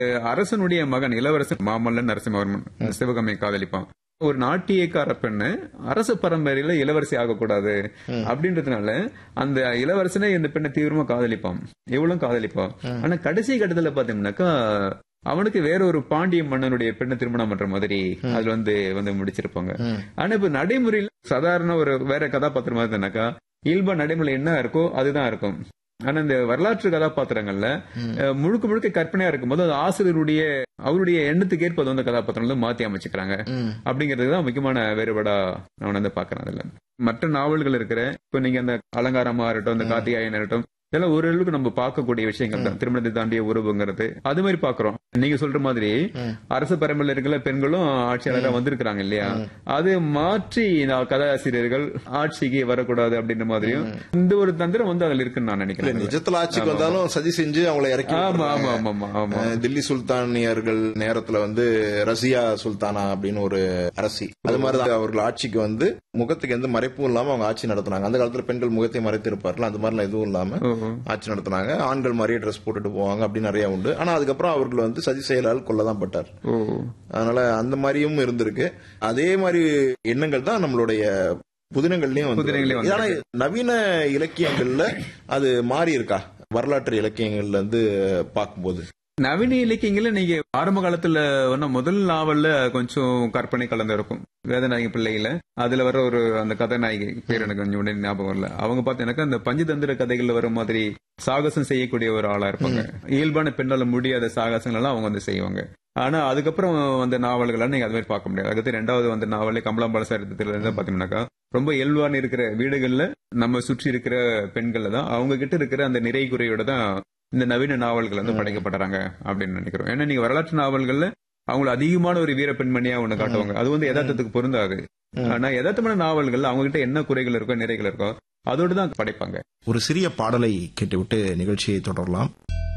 அஹ், அரசனுடைய மகன் இளவரசன் மாமல்லன் நரசிம்மவர்மன் சிவகம்மை காதலிப்பான் ஒரு நாட்டியக்கார பெண்ணு அரச பரம்பரையில இளவரசி ஆகக்கூடாது அப்படின்றதுனால அந்த இளவரசனே இந்த பெண்ணை தீவிரமா காதலிப்பான் எவ்வளவு காதலிப்பான் ஆனா கடைசி கட்டத்துல பாத்தீங்கன்னாக்கா அவனுக்கு வேற ஒரு பாண்டிய மன்னனுடைய பெண்ணை திருமணம் பண்ற மாதிரி அதுல வந்து வந்து முடிச்சிருப்பாங்க ஆனா இப்ப நடைமுறையில் சாதாரண ஒரு வேற கதாபாத்திரமா இருந்தாக்கா இயல்பா நடைமுறை என்ன இருக்கோ அதுதான் இருக்கும் ஆனா இந்த வரலாற்று கதாபாத்திரங்கள்ல அஹ், முழுக்க முழுக்க கற்பனையா இருக்கும்போது அது ஆசிரியருடைய அவருடைய எண்ணத்துக்கு ஏற்ப அது வந்து கதாபாத்திரம் வந்து மாத்தி அமைச்சுக்கிறாங்க அப்படிங்கிறது தான் முக்கியமான வேறுபாடா நான் வந்து பாக்குறேன் அதுல மற்ற நாவல்கள் இருக்கிற இப்ப நீங்க அந்த அலங்காரமா இருக்கட்டும் அந்த கார்த்திகாயன் இருக்கட்டும் இதெல்லாம் ஓரளவுக்கு நம்ம பார்க்கக்கூடிய விஷயங்கள் தான் திருமணத்தை தாண்டிய உறவுங்கிறது அது மாதிரி பாக்குறோம் நீங்க சொல்ற மாதிரி அரசு பரம்பரையில் இருக்கிற பெண்களும் ஆட்சியாளராக வந்திருக்கிறாங்க இல்லையா அது மாற்றி நான் கதாசிரியர்கள் ஆட்சிக்கு வரக்கூடாது அப்படின்ற மாதிரியும் இந்த ஒரு தந்திரம் வந்து அதுல இருக்குன்னு நான் இல்ல நினைக்கிறேன் நிஜத்துல ஆட்சிக்கு வந்தாலும் சதி செஞ்சு அவங்கள இறக்கி ஆமா விட்டுறாங்க. ஆமா ஆமா ஆமா ஆமா அஹ் தில்லி சுல்தானியர்கள் நேரத்துல வந்து ரசியா சுல்தானா அப்படின்னு ஒரு அரசி அது மாதிரிதான் அவர்கள் ஆட்சிக்கு வந்து முகத்துக்கு எந்த மறைப்பும் இல்லாம அவங்க ஆட்சி நடத்துனாங்க அந்த காலத்துல பெண்கள் முகத்தை மறைத்து இருப்பார்கள் அந்த மாதிரிலாம் எதுவும் இல்லாம ஓஹோ. ஆட்சி நடத்துனாங்க ஆண்கள் மாதிரியே ட்ரெஸ் போட்டுட்டு போவாங்க அப்படி நிறைய உண்டு ஆனா அதுக்கப்புறம் அவர்கள் வந்து சதி செயலால் கொல்லதான் பட்டார் ஓ அதனால அந்த மாதிரியும் இருந்திருக்கு அதே மாதிரி எண்ணங்கள் தான் நம்மளுடைய புதினங்கள்லயும் வந்து புதினங்களையும் ஆனா நவீன இலக்கியங்கள்ல அது மாறி இருக்கா வரலாற்று இலக்கியங்கள்ல இருந்து பார்க்கும்போது நவீன இலக்கியங்கள்ல நீங்க ஆரம்ப காலத்துல வந்து முதல் நாவல்ல கொஞ்சம் கற்பனை கலந்து இருக்கும் வேதநாயகி பிள்ளையில அதுல வர ஒரு அந்த கதாநாயகி பேர் எனக்கு கொஞ்சம் உடனே ஞாபகம் வரல அவங்க பார்த்தீங்கன்னாக்கா அந்த பஞ்சதந்திர கதைகள்ல வர மாதிரி சாகசம் செய்யக்கூடிய ஒரு ஆளா இருப்பாங்க இயல்பான பெண்ணால முடியாத சாகசங்கள் எல்லாம் அவங்க வந்து செய்வாங்க ஆனா அதுக்கப்புறம் வந்த நாவல்கள் நீங்க அது மாதிரி பார்க்க முடியாது அடுத்து ரெண்டாவது வந்த நாவலே கமலாம்பாள சரித்திரத்துல இருந்து பாத்தீங்கன்னாக்கா ரொம்ப இயல்பான இருக்கிற வீடுகள்ல நம்ம சுற்றி இருக்கிற பெண்கள்ல தான் அவங்க கிட்ட இருக்கிற அந்த நிறை குறையோட தான் இந்த நவீன நாவல்கள் வந்து படைக்கப்படுறாங்க அப்படின்னு நினைக்கிறோம் ஏன்னா நீங்க வரலாற்று நாவல்கள்ல அவங்கள அதிகமான ஒரு வீர பெண்மணியா ஒண்ணு காட்டுவாங்க அது வந்து யதார்த்தத்துக்கு பொருந்தாது ஆனா யதார்த்தமான நாவல்கள் அவங்க கிட்ட என்ன குறைகள் இருக்கோ நிறைகள் இருக்கோ அதோடு தான் படைப்பாங்க ஒரு சிறிய பாடலை கேட்டுவிட்டு நிகழ்ச்சியை தொடரலாம்